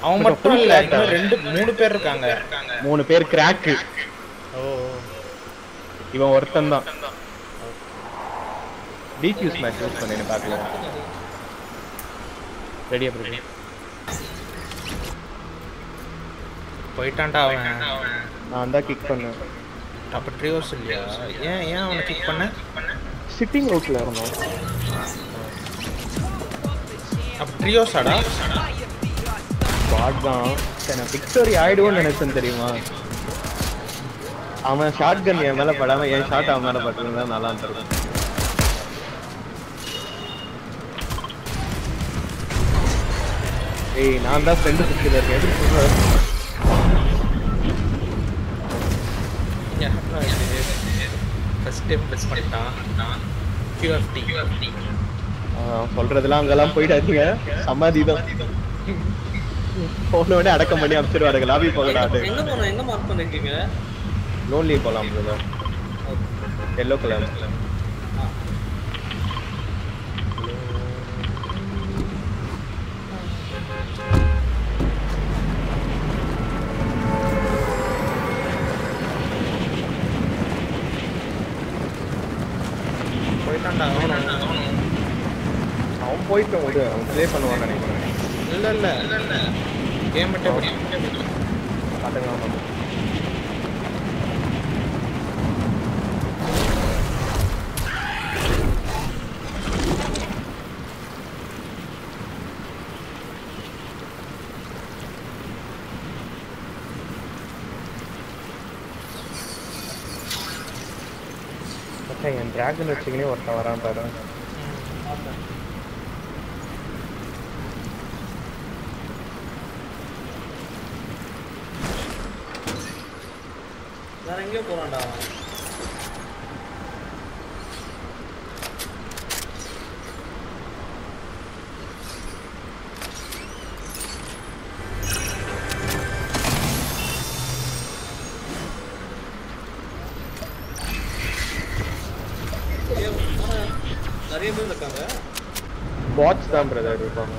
அவன் மட்டும் இல்ல இன்னும் ரெண்டு மூணு பேர் இருக்காங்க மூணு பேர் கிராக்கு ஓ இவன் ஒருத்தன் தான் டிக்யூஸ் மேட்ச் யூஸ் பண்ணி பார்க்கல ரெடியா பிரதி போயிட்டான்டா அவன் நான் தான் கிக் பண்ணேன் அப்ப ட்ரியோஸ் இல்லையா ஏன் ஏன் அவனை கிக் பண்ண சிட்டிங் ரூட்ல இருந்தோம் அப்ப ட்ரியோஸாடா ஸ்குவாட் தான் சரி நான் விக்டோரி ஆயிடுவோம்னு நினைச்சேன் தெரியுமா அவன் ஷார்ட் கன் என் மேல படாம என் ஷாட் அவன் மேல பட்டிருந்தா நல்லா இருந்திருக்கும் ஏய் நான் தான் ஃப்ரெண்டு சுத்தில இருக்கேன் எதுக்கு சொல்ற ஃபர்ஸ்ட் டைம் ப்ரெஸ் பண்ணிட்டான் QFT ஆ, சொல்றதெல்லாம் அங்கெல்லாம் போயிடாதீங்க சமாதி தான் போன உடனே அடக்கம் பண்ணி அனுப்பிச்சிருவாருங்க லாபி போகலாது எங்க போனோம் எங்க மார்க் பண்ணிருக்கீங்க லோன்லி போலாம் பிரதர் எல்லோ கலர் போயிட்டான்டா அவனும் அவன் போயிட்டு விடு அவன் ப்ளே பண்ணுவான்னு நினைக்கிறேன் இல்ல இல்ல கேம் மட்டும் பாத்துக்கலாம் நம்ம மச்சான், என் டிராகன் வச்சுக்கினே ஒருத்தன் வரான் பாரு வேற எங்கேயோ போறான்டா அவன். ஏய், ஆனா, நிறைய பேர் இருக்காங்க பாட்ஸ் தான் பிரதர் இருப்பாங்க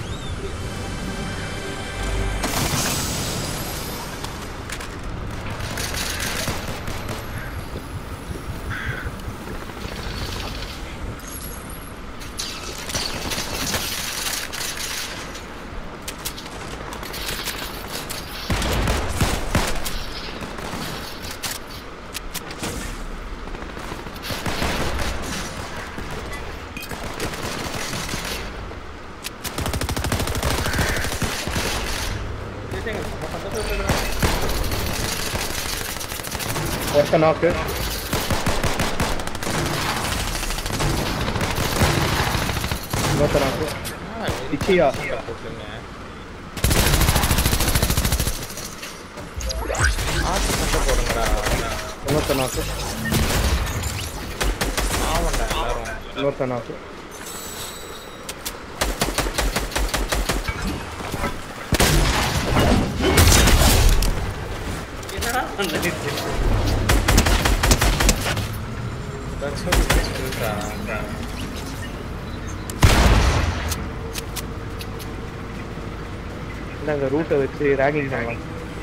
பேசுங்க நம்ம பக்கத்துல இருக்கிறான் ஒருத்த நாக்கு இன்னொருத்த நாக்கு இச்சியா போட்டுங்க ஆத்து மட்டும் போடுங்கடா இன்னொருத்த நாக்கு ஆமாண்டா எல்லாரும் இன்னொருத்த நாக்கு என்னடா பண்ணிட்டு That's how it is built, ah. இந்த ரூட்டை வச்சு ரேகிங் பண்ணலாம்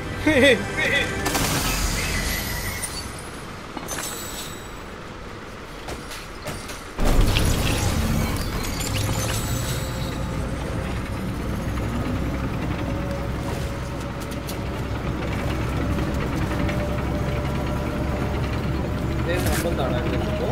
பேர் நம்ம தாடா இப்போ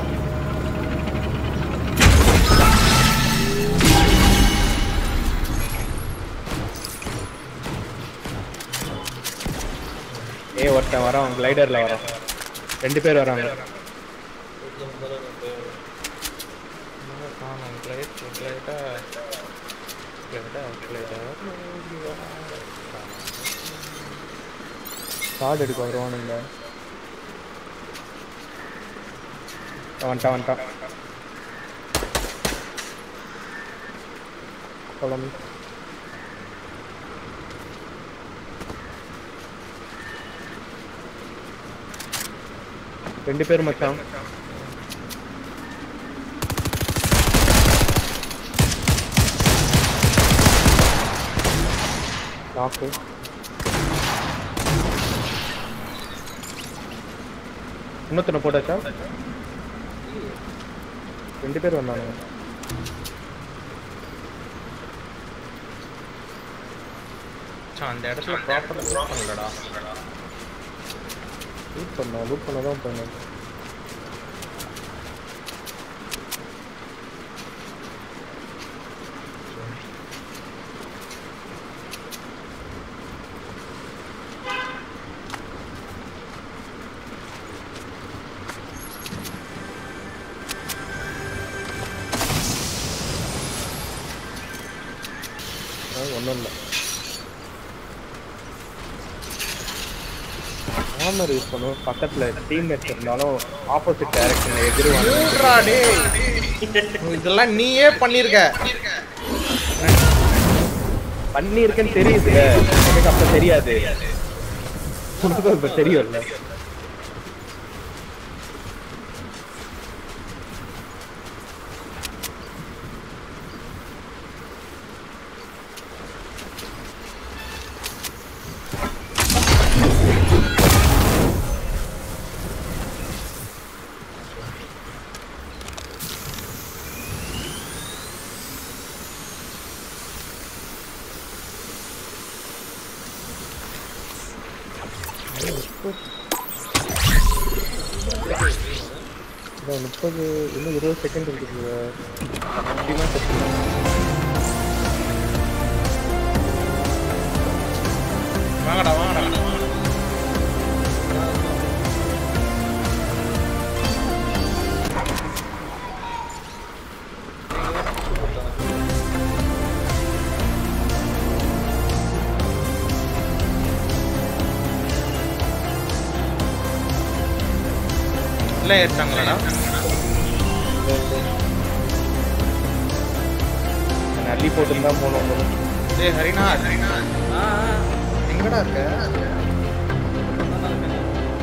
ஏ ஒருத்தன் வரான் கிளைடர்ல வரான் ரெண்டு பேர் வராங்க காணும் கிளைட் கிளைட்டா கிளைட்டா கிளைட்டா கார்டு எடுக்க வருவானுங்க வந்துட்டான் வந்துட்டான் குழம்பு ரெண்டு பேர் மச்சான் நாக்கு இன்னொருத்தனை போட்டாச்சா ரெண்டு பேர் வந்தானுங்க மச்சான், அந்த இடத்துல ப்ராப்பராக ப்ரா பண்ணலடா லூட் பண்ணோம் லூட் பண்ண தான் பண்ணோம் ஒன்றும் இல்லை ஆமர் யூஸ் பண்ணுவோம் பக்கத்துல டீம்மேட்ஸ் இருந்தாலும் ஆப்போசிட் டைரக்ஷன்ல எதிர்வாங்க மூடுறா, டேய். இதெல்லாம் நீயே பண்ணிருக்க பண்ணியிருக்கேன்னு தெரியுது எனக்கு அப்ப தெரியாது உனக்கும் இப்ப தெரியும்ல இதான் முப்பது இன்னும் இருபது செகண்ட் இருக்குது அப்படின்னா பிரச்சனை இல்லை. வாங்கடா வாங்கடா இல்லை ஏற்றாங்களாடா நான் அள்ளி போட்டுன்னு தான் போனோம் டேய் ஹரினா ஆ ஆ எங்கடா இருக்க நல்லா இருக்கேன்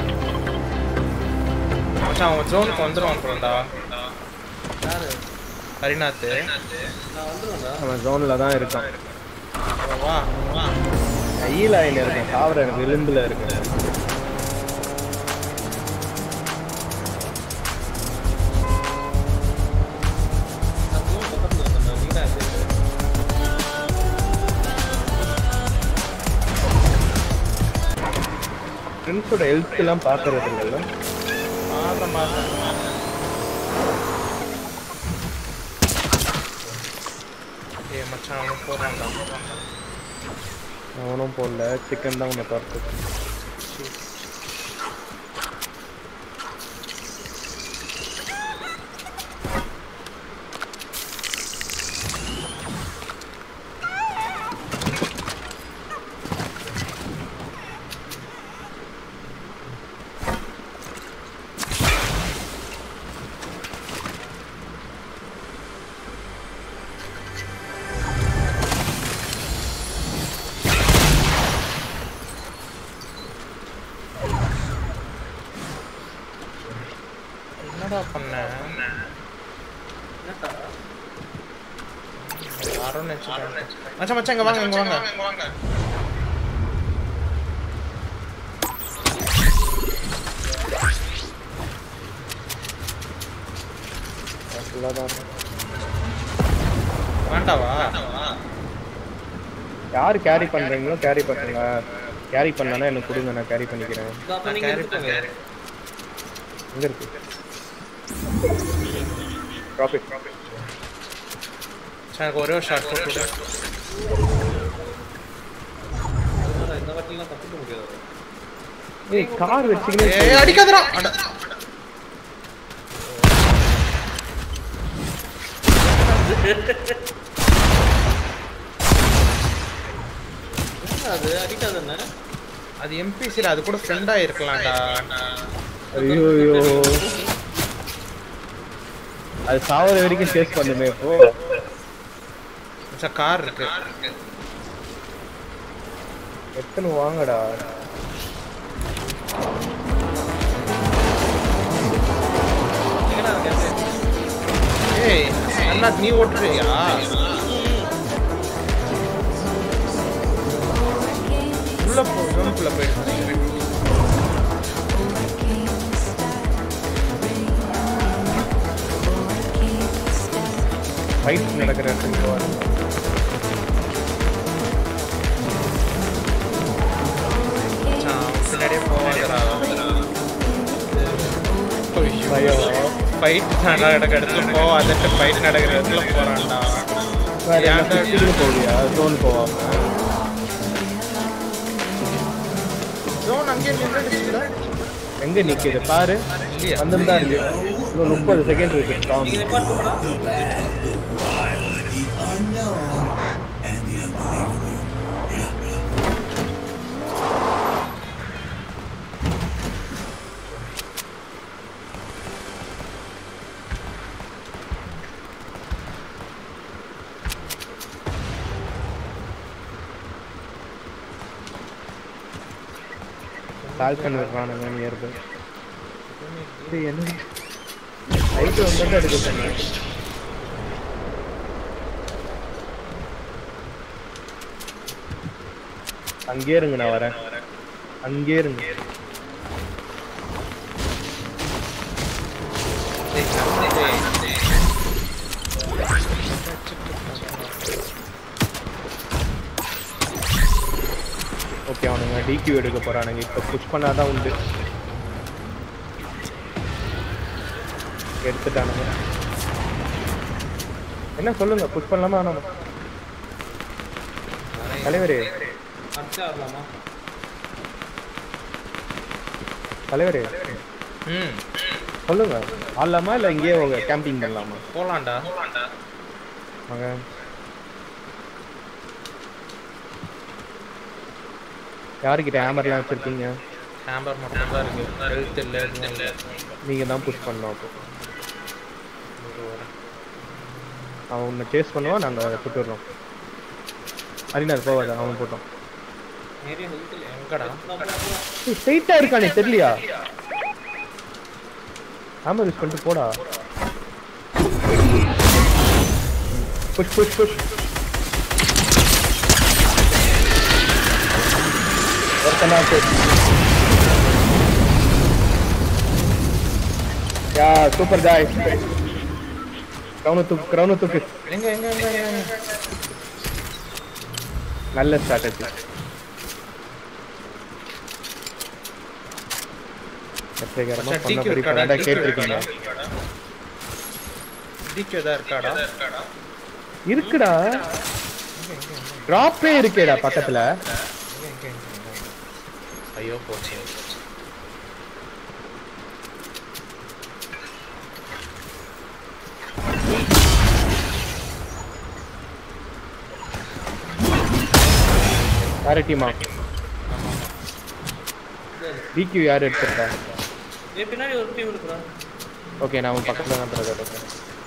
மச்சான் அவன் ஜோனுக்கு வந்துருவான் போலடா யாரு ஹரிநாத் நான் வந்துடுவேன்டா அவன் ஜோன்ல தான் இருக்கான் வா வா கையில் ஆயில் இருக்கேன் சாவர எனக்கு விளிம்புல இருக்கேன் நான் தூண் பக்கத்துல இருக்கேன்டா நீங்க தான் எப்படி ஃப்ரெண்ட்ஸோட ஹெல்த் எல்லாம் பாக்குறது இல்லைல்ல பார்த்தேன் பார்த்தேன் ஏய் மச்சான் அவனுக்கு போடுறான்டா அவனும் போடல சிக்கன் தான் உன்னை பார்த்து என்னடா பண்ண என்னடா யாரோ நினைச்சுட்டேன் மச்சான் மச்சான் இங்க வாங்க இங்க வாங்க ஃபுல்லாக தான் இருக்கும். வேண்டாவா யார் கேரி பண்றீங்களோ கேரி பண்ணுங்க கேரி பண்ணலன்னா எனக்கு கொடுங்க நான் கேரி பண்ணிக்கிறேன் இதோ அப்ப நீங்க எடுத்துக்கோங்க எங்க இருக்கு ப்ராஃபிட் ப்ராஃபிட் மச்சான் எனக்கு ஒரே ஒரு ஷார்ட் போட்டு விடு. அதனால இந்த வாட்டிலாம் தப்பிக்க முடியாது ஏய் கார் வச்சுக்கினே ஏய் அடிக்காதடா அட என்ன அது அடிக்காது என்ன அது எம்பிசில அது கூட ஃப்ரெண்டா இருக்கலாம்டா ஐயோ ஐயோ அது சாவர வரைக்கும் சேஸ் பண்ணுமே இப்போ மச்சான் கார் இருக்கு எத்தனை வாங்கடா எங்கடா இருக்க ஏய் அண்ணா நீ ஓட்டுறியா இடத்துக்கு போவாங்க மச்சான், பின்னாடியே போவாதடா பயம் ஃபைட் நடக்கிற இடத்துல போவாதட்டு ஃபைட் நடக்கிற இடத்துல போறான்டா வேற என்ன ஏன்டா சுத்திக்கிட்டு போவியா ஜோன் போவாம ஜோன் அங்கேயே நின்றுடுச்சுல எங்க நிக்குது பாரு இல்லையா? வந்தும் தான் இருக்கு இன்னும் முப்பது செகண்ட் இருக்கு ஸ்டாம் நீங்க report பண்ணுடா. கால் பண்ணிருக்கானுங்க நியர்பை இது என்ன லைட் வந்து எடுக்க சொன்னேன் அங்கேயே இருங்க நான் வரேன் அங்கேயே இருங்க ஓகே அவனுங்க டிக்யூ எடுக்க போறானுங்க இப்போ புஷ் பண்ணாதான் உண்டு எடுத்துட்டானுங்க என்ன சொல்லுங்க புஷ் பண்ணலாமா வேணாமா தலைவரே அடுத்து ஆடலாமா? தலைவரே ம் சொல்லுங்க ஆடலாமா இல்லை இங்கேயே கேம்பிங் பண்ணலாமா போலாம்டா வாங்க யாருக்கிட்ட ஹேமர்லாம் வச்சிருக்கீங்க ஹேம்பர் மட்டும் தான் இருக்கு ஹெல்த் இல்லை எதுவும் இல்லை நீங்க தான் புஷ் பண்ணோம் அப்போ அவன் உன்னை சேஸ் பண்ணுவான் நாங்க சுட்டுடுறோம் அரினார் போவாத அவன் போட்டோம் நிறைய health இல்ல. எங்கடா ஸ்ட்ரெயிட்டா இருக்கானே தெரியலையா ஹேமர் யூஸ் பண்ணிட்டு போடா புஷ் புஷ் புஷ் ஒருத்தனாச்சு யா சூப்பர் காய் கிரௌனு தூக்கு கிரௌனு தூக்கு எங்க எங்க எங்க எங்க, எங்க நல்ல ஸ்ட்ராட்டஜி வெற்றிகரமா மச்சான், பண்ண DQ படி இருக்காடா? பண்ணாடா DQ கேட்டிருக்கீங்க இருக்காடா? டிக்கு எதா இருக்காடா இருக்குடா டிராப்பே இருக்கேடா பக்கத்துல எங்க, எங்க, எங்க, எங்க? ஐயோ போச்சு வேற டீமா டிக்யூ யார் எடுத்திருக்கா ஏய், பின்னாடி ஒரு டீம் இருக்குடா ஓகே நான் உன் பக்கத்துல தான் பிரதர் இருக்கேன்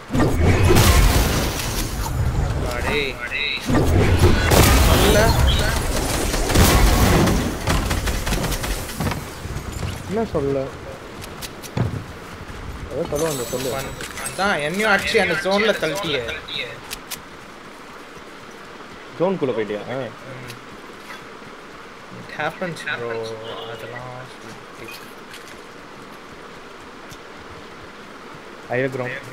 அடே இல்ல என்ன சொல்ல ஏதோ சொல்லுவாங்க சொல்லு அதான் என்னையும் அடிச்சு அந்த ஜோன்ல தள்ளிட்டியே ஜோன்குள்ள போயிட்டியா இட் ஹேப்பன்ஸ் ப்ரோ அதெல்லாம் ஹையர் கிரவுண்ட்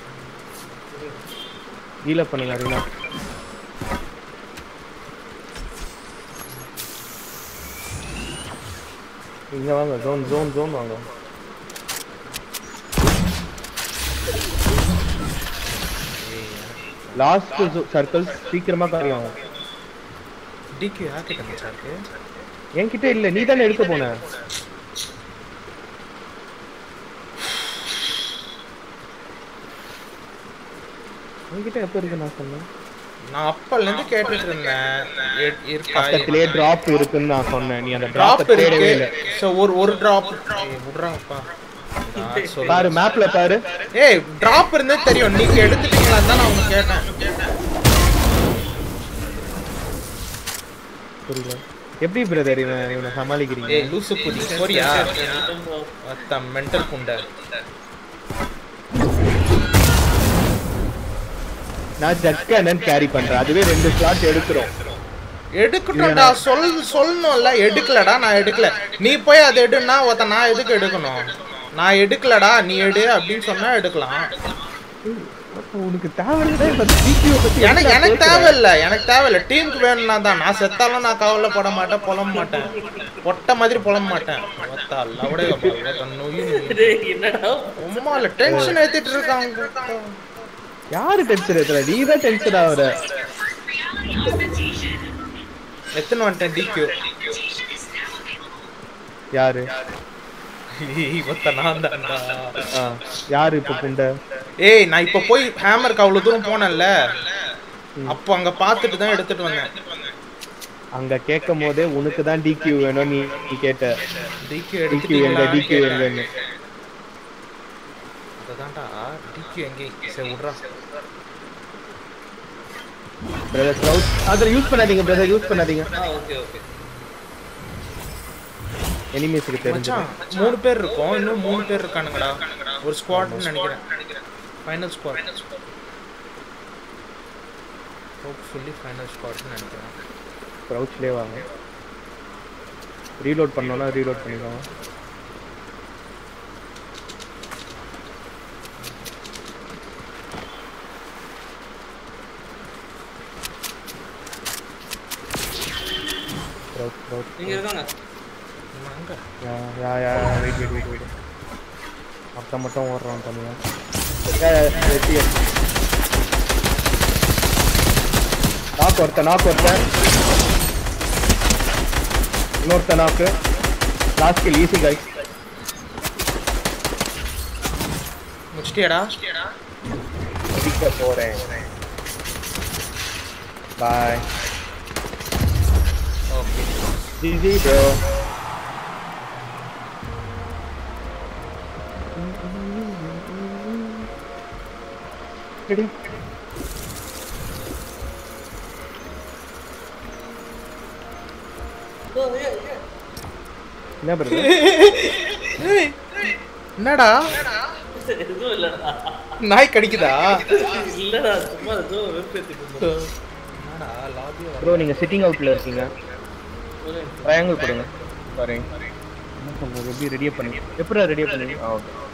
ஹீல் பண்ணுங்க அருணா இங்க வாங்க ஜோன் ஜோன் ஜோன் வாங்க லாஸ்ட் சர்க்கிள் சீக்கிரமா காரி வாங்க டிக்கு யார்கிட்ட மச்சான் இருக்கு என்கிட்ட இல்ல நீ தானே எடுக்க போன என்கிட்ட எப்ப இருக்கு நான் சொன்னேன் நான் அப்பல இருந்து கேட்டுட்டு இருந்தேன் எ- இருக்கா பக்கத்திலே டிராப் இருக்குன்னு நான் சொன்னேன் நீ அந்த டிராப் டிராப் தேடவே இருக்கு இல்ல சோ ஒரு ஒரு டிராப் விடுறாங்கப்பா நான் சொல்ல பாரு மேப்ல பாரு ஏய் டிராப் இருந்தே தெரியும் நீங்க எடுத்துட்டீங்களான்னு தான் நான் உங்க கேட்டேன் புரியல எப்படி பிரதர் இவன் இவனை சமாளிக்கிறீங்க ஏய் லூசு புடி போறியா அத்த மென்டல் புண்டை நான் ஜக்கனன் கேரி பண்றேன் அதுவே ரெண்டு ஸ்லாட் எடுக்கிறோம் எடுக்கட்டும்டா சொல் சொல்லணும்ல எடுக்கலடா நான் எடுக்கல நீ போய் அதை எடுன்னா ஒருத்த நான் எதுக்கு எடுக்கணும் நான் எடுக்கலடா நீ எடு அப்படின்னு சொன்னா எடுக்கலாம் உனக்கு தேவையில்லை இப்ப DQ பத்தி எனக்கு எதுக்குடா எனக்கு பேசுற? தேவையில்ல எனக்கு தேவையில்ல டீமுக்கு வேணும்னா தான் நான் செத்தாலும் நான் கவலைப்பட மாட்டேன் புலம்ப மாட்டேன் பொட்ட மாதிரி புலம்ப மாட்டேன் ஒத்தா லவடே நொய்யு டேய், என்னடா உம்மா இல்ல டென்ஷன் ஏத்திட்டு இருக்காங்க யாரு டென்ஷன் ஏத்துற நீ தான் டென்ஷன் ஆகுற எத்தனை வந்துட்டேன் டிக்யூ யாரு இவத்த நான் தான்டா ஆ, யாரு இப்ப புண்டை ஏய் நான் இப்ப போய் ஹேமருக்கு அவ்வளவு தூரம் போனேன்ல அப்போ அங்க பார்த்துட்டு தான் எடுத்துட்டு வந்தேன் அங்க கேட்கும் போதே உனக்கு தான் டிக்யூ வேணும் நீ நீ கேட்ட டிக்யூ டிக்யூ எங்க எடுத்துட்டீங்களா டிக்யூ எங்கன்னு அதுதான்டா டிக்யூ எங்கே சரி விட்றா பிரதர் க்ரௌட் அதுல யூஸ் பண்ணாதீங்க பிரதர் யூஸ் பண்ணாதீங்க ஆ ஓகே ஓகே எனிமீஸ்க்கு தெரிஞ்சு மச்சான் மூணு பேர் இருக்கோம் இன்னும் மூணு பேர் இருக்கானுங்கடா ஒரு ஸ்குவாட்னு நினைக்கிறேன் ஃபைனல் ஸ்குவாட் ஹோப்ஃபுல்லி ஃபைனல் ஸ்குவாட்னு நினைக்கிறேன் க்ரௌச்லேயே வாங்க ரீலோட் பண்ணோம்னா ரீலோட் பண்ணிக்கோங்க க்ரௌச் க்ரௌச் நீங்க இருக்காங்க அங்க yeah yeah yeah wait wait wait wait மொத்தம் மட்டும் ஓடுறோம் தனியா யா, யா, வெட்டி. நாக்கு ஒருத்தன் நாக்கு ஒருத்தன் இன்னொருத்த நாக்கு லாஸ்ட் கில் ஈஸி கை முடிச்சிட்டியாடா முடிக்க போறேன் bye okay GG bro ready என்ன பிரதர் என்னடா எதுவும் இல்லடா நாய் கடிக்குதா இல்லடா சும்மா ஏதோ வெறுப்பேத்திட்டு இருந்தேன். என்னடா லாபி ப்ரோ நீங்க சிட்டிங் அவுட்ல இருக்கீங்க ஒரு நிமிஷம். ட்ரையாங்கிள் கொடுங்க சாரி என்ன பண்றது எப்படி ரெடியே பண்ணி எப்படி ரெடியே பண்ணி ஆ ஓகே